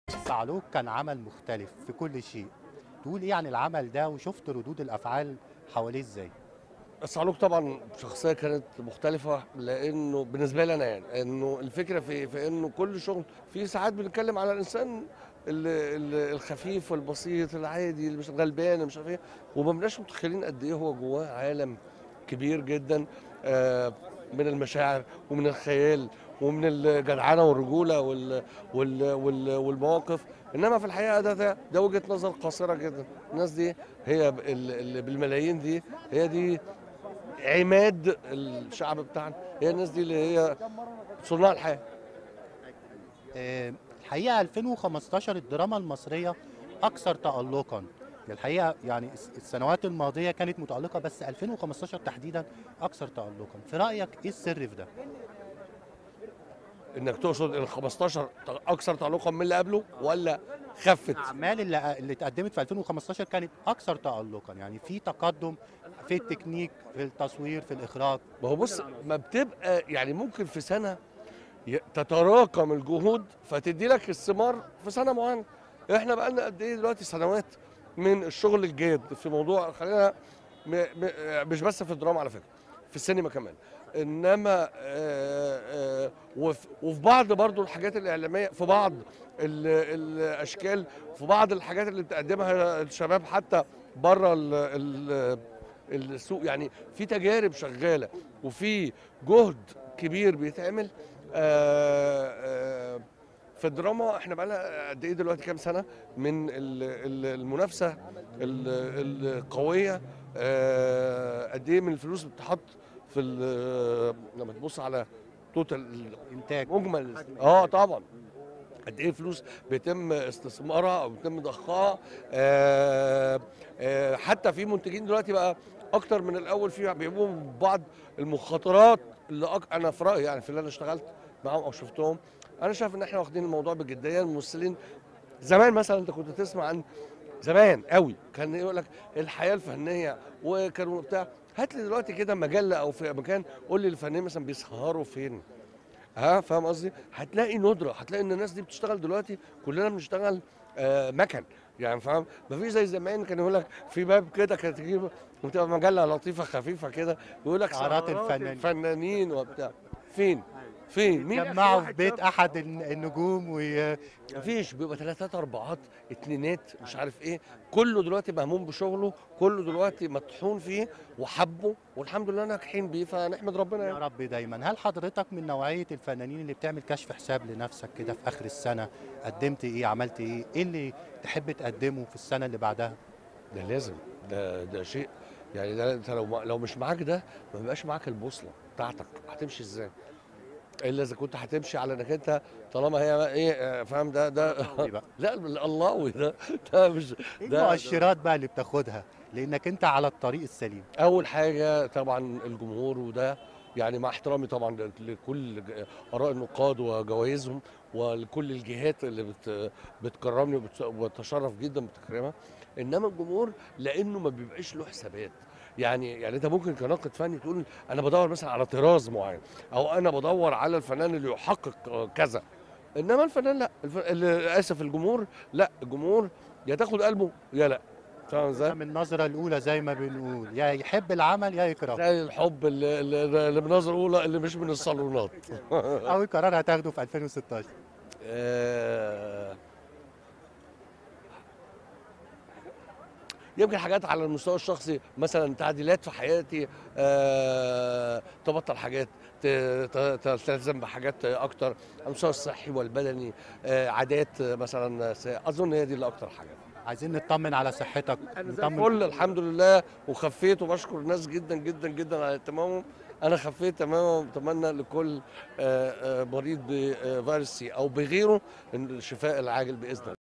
صعلوك كان عمل مختلف في كل شيء تقول ايه عن العمل ده وشفت ردود الافعال حواليه ازاي الصعلوك طبعا شخصيه كانت مختلفه لانه بالنسبه لي انا يعني انه الفكره في في انه كل شغل في ساعات بنتكلم على الانسان ال- ال- الخفيف والبسيط العادي اللي مش غلبان اللي مش عارف ايه وما بنبقاش متخيلين قد ايه هو جواه عالم كبير جدا آه، من المشاعر ومن الخيال ومن الجدعنه والرجوله وال وال وال والمواقف انما في الحقيقه ده ده, ده وجهه نظر قاصره جدا الناس دي هي ب- ال- اللي بالملايين دي هي دي عماد الشعب بتاعنا هي الناس دي اللي هي صناع الحياه آه، الحقيقه 2015 الدراما المصريه اكثر تالقا الحقيقه يعني الس- السنوات الماضيه كانت متالقه بس 2015 تحديدا اكثر تالقا في رايك ايه السر في ده انك تقصد ال 15 اكثر تعلقا من اللي قبله ولا خفت الاعمال اللي اللي اتقدمت في 2015 كانت اكثر تالقا يعني في تقدم في التكنيك في التصوير في الاخراج ما هو بص ما بتبقى يعني ممكن في سنه ي- تتراكم الجهود فتدي لك الثمار في سنه معينه احنا بقى لنا قد ايه دلوقتي سنوات من الشغل الجاد في موضوع خلينا م م مش بس في الدراما على فكره في السينما كمان انما آه، آه، وف- وفي بعض برضو الحاجات الاعلاميه في بعض ال- الاشكال في بعض الحاجات اللي بتقدمها الشباب حتى بره ال- ال- السوق يعني في تجارب شغاله وفي جهد كبير بيتعمل آه، آه، في الدراما احنا بقى قد ايه دلوقتي كام سنه من ال- ال- المنافسه ال- القويه آه، قد ايه من الفلوس بتتحط في ال- لما تبص على توتال انتاج مجمل اه طبعا قد ايه فلوس بيتم استثمارها او بيتم ضخها آه آه حتى في منتجين دلوقتي بقى اكتر من الاول في بيقوموا ببعض المخاطرات اللي أك... انا في رايي يعني في اللي انا اشتغلت معاهم او شفتهم انا شايف ان احنا واخدين الموضوع بجديه الممثلين زمان مثلا انت كنت تسمع عن زمان قوي كان يقول لك الحياه الفنيه وكانوا بتاع هات لي دلوقتي كده مجله او في مكان قول لي الفنانين مثلا بيسهروا فين ها فاهم قصدي هتلاقي ندره هتلاقي ان الناس دي بتشتغل دلوقتي كلنا بنشتغل آه مكن يعني فاهم مفيش زي زمان كان يقول لك في باب كده كانت تجيب وتبقى مجله لطيفه خفيفه كده يقول لك سهرات سهرات الفنانين. الفنانين وبتاع فين فين مين آخر جمعوا في واحد بيت شاف؟ احد الن- النجوم و مفيش بيبقى ثلاثات اربعات اتنينات مش عارف ايه كله دلوقتي مهموم بشغله كله دلوقتي مطحون فيه وحبه والحمد لله ناجحين بيه فنحمد ربنا يا يعني رب دايما هل حضرتك من نوعيه الفنانين اللي بتعمل كشف حساب لنفسك كده في اخر السنه قدمت ايه عملت ايه ايه اللي تحب تقدمه في السنه اللي بعدها ده لازم ده ده شيء يعني ده انت لو ما- لو مش معاك ده ما بيبقاش معاك البوصله بتاعتك هتمشي ازاي؟ الا اذا كنت هتمشي على انك انت طالما هي ايه آه، فاهم ده ده قولي بقى لا اللهوي ده ده مش ايه ده المؤشرات بقى اللي بتاخدها لانك انت على الطريق السليم اول حاجه طبعا الجمهور وده يعني مع احترامي طبعا لكل ج- اراء النقاد وجوائزهم ولكل الجهات اللي بت بتكرمني وبت- وبتشرف جدا بتكريمها انما الجمهور لانه ما بيبقاش له حسابات يعني يعني انت ممكن كناقد فني تقول انا بدور مثلا على طراز معين او انا بدور على الفنان اللي يحقق كذا انما الفنان لا الف... ال- اسف الجمهور لا الجمهور يا تاخد قلبه يا لا فاهم ازاي؟ من النظره الاولى زي ما بنقول يا يحب العمل يا يكرهه زي الحب اللي, اللي اللي بنظر اولى اللي مش من الصالونات اول قرار هتاخده في 2016 آه، يمكن حاجات على المستوى الشخصي مثلا تعديلات في حياتي آه، تبطل حاجات ت- ت- تلتزم بحاجات اكتر على المستوى الصحي والبدني آه، عادات مثلا س- اظن هي دي اللي اكتر حاجه عايزين نطمن على صحتك انا زي نطمن الفل الحمد لله وخفيت وبشكر الناس جدا جدا جدا على اهتمامهم انا خفيت تماما واتمنى لكل آه، آه، مريض بفيروس سي او بغيره إن الشفاء العاجل باذن الله